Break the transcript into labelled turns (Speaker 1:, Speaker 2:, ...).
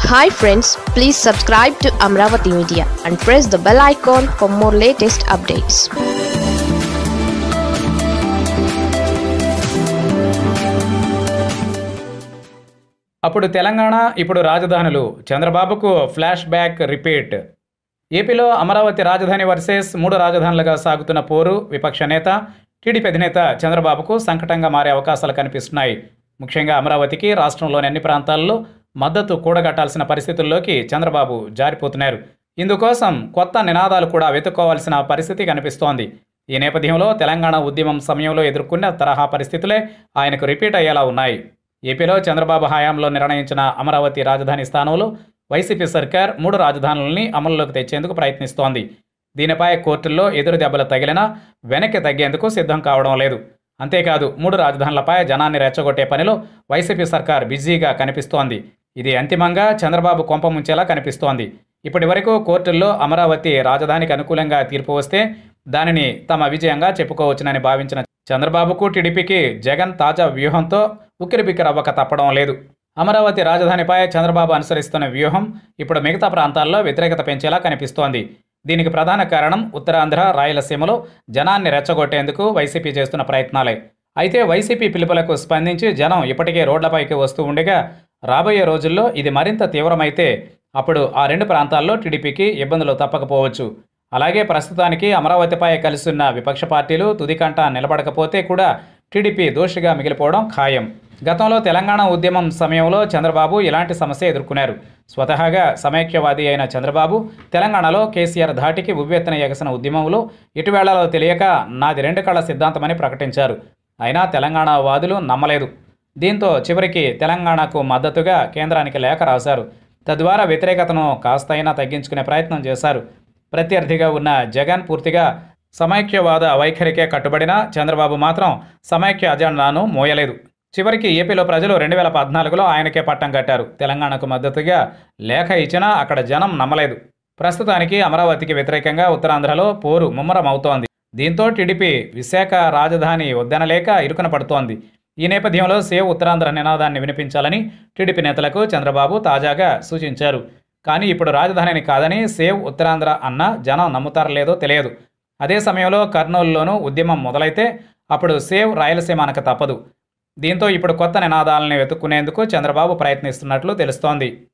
Speaker 1: hi friends please subscribe to Amaravati media and press the bell icon for more latest updates
Speaker 2: అప్పుడు తెలంగాణ ఇప్పుడు రాజధానులు చంద్రబాబుకు flash back repeat ఏపీలో అమరావతి రాజధాని వర్సెస్ మూడు రాజధానులుగా సాగుతున్న పోరు విపక్ష నేత టీడీపీ అధినేత చంద్రబాబుకు సంకటంగా మారే అవకాశాలు కనిపిస్తున్నాయి ముఖ్యంగా అమరావతికి రాష్ట్రంలోని అన్ని ప్రాంతాల్లో మద్దతు కూడగట్టాల్సిన పరిస్థితుల్లోకి చంద్రబాబు జారిపోతున్నారు ఇందుకోసం కొత్త నినాదాలు కూడా వెతుక్కోవాల్సిన పరిస్థితి కనిపిస్తోంది ఈ నేపథ్యంలో తెలంగాణ ఉద్యమం సమయంలో ఎదుర్కొన్న తరహా పరిస్థితులే ఆయనకు రిపీట్ అయ్యేలా ఉన్నాయి ఏపీలో చంద్రబాబు హయాంలో నిర్ణయించిన అమరావతి రాజధాని స్థానంలో వైసీపీ సర్కార్ మూడు రాజధానులని అమల్లోకి తెచ్చేందుకు ప్రయత్నిస్తోంది దీనిపై కోర్టుల్లో ఎదురు దెబ్బలు తగిలినా వెనక్కి తగ్గేందుకు సిద్ధం కావడం లేదు అంతేకాదు మూడు రాజధానులపై జనాన్ని రెచ్చగొట్టే పనిలో వైసీపీ సర్కార్ బిజీగా కనిపిస్తోంది ఇది అంతిమంగా చంద్రబాబు కొంప ముంచేలా కనిపిస్తోంది ఇప్పటి వరకు కోర్టుల్లో అమరావతి రాజధానికి అనుకూలంగా తీర్పు వస్తే దానిని తమ విజయంగా చెప్పుకోవచ్చునని భావించిన చంద్రబాబుకు టీడీపీకి జగన్ తాజా వ్యూహంతో ఉక్కిరిబిక్కిరవ్వక తప్పడం లేదు అమరావతి రాజధానిపై చంద్రబాబు అనుసరిస్తున్న వ్యూహం ఇప్పుడు మిగతా ప్రాంతాల్లో వ్యతిరేకత పెంచేలా కనిపిస్తోంది దీనికి ప్రధాన కారణం ఉత్తరాంధ్ర రాయలసీమలో జనాన్ని రెచ్చగొట్టేందుకు వైసీపీ చేస్తున్న ప్రయత్నాలే అయితే వైసీపీ పిలుపులకు స్పందించి జనం ఇప్పటికే రోడ్లపైకి వస్తూ ఉండగా రాబోయే రోజుల్లో ఇది మరింత తీవ్రమైతే అప్పుడు ఆ రెండు ప్రాంతాల్లో టీడీపీకి ఇబ్బందులు తప్పకపోవచ్చు అలాగే ప్రస్తుతానికి అమరావతిపై కలిసిన్న విపక్ష పార్టీలు తుదికంట నిలబడకపోతే కూడా టీడీపీ దోషిగా మిగిలిపోవడం ఖాయం గతంలో తెలంగాణ ఉద్యమం సమయంలో చంద్రబాబు ఇలాంటి సమస్య ఎదుర్కొన్నారు స్వతహాగా సమైక్యవాది అయిన చంద్రబాబు తెలంగాణలో కేసీఆర్ ధాటికి ఉవ్వెత్తున ఎగసిన ఉద్యమంలో ఇటువేళలో తెలియక నాది రెండు కళ్ళ సిద్ధాంతమని ప్రకటించారు అయినా తెలంగాణ వాదులు నమ్మలేదు దీంతో చివరికి తెలంగాణకు మద్దతుగా కేంద్రానికి లేఖ రాశారు తద్వారా వ్యతిరేకతను కాస్తైనా తగ్గించుకునే ప్రయత్నం చేశారు ప్రత్యర్థిగా ఉన్న జగన్ పూర్తిగా సమైక్యవాద వైఖరికే కట్టుబడిన చంద్రబాబు మాత్రం సమైక్య అజెండాను మోయలేదు చివరికి ఏపీలో ప్రజలు రెండు వేల పద్నాలుగులో ఆయనకే పట్టం కట్టారు తెలంగాణకు మద్దతుగా లేఖ ఇచ్చినా అక్కడ జనం నమ్మలేదు ప్రస్తుతానికి అమరావతికి వ్యతిరేకంగా ఉత్తరాంధ్రలో పోరు ముమ్మరం అవుతోంది దీంతో టీడీపీ విశాఖ రాజధాని వద్దనలేక ఇరుకున పడుతోంది ఈ నేపథ్యంలో సేవ్ ఉత్తరాంధ్ర నినాదాన్ని వినిపించాలని టీడీపీ నేతలకు చంద్రబాబు తాజాగా సూచించారు కానీ ఇప్పుడు రాజధానిని కాదని సేవ్ ఉత్తరాంధ్ర అన్న జనం నమ్ముతారో లేదో తెలియదు అదే సమయంలో కర్నూలులోనూ ఉద్యమం మొదలైతే అప్పుడు సేవ్ రాయలసీమ అనక తప్పదు దీంతో ఇప్పుడు కొత్త నినాదాలని వెతుక్కునేందుకు చంద్రబాబు ప్రయత్నిస్తున్నట్లు తెలుస్తోంది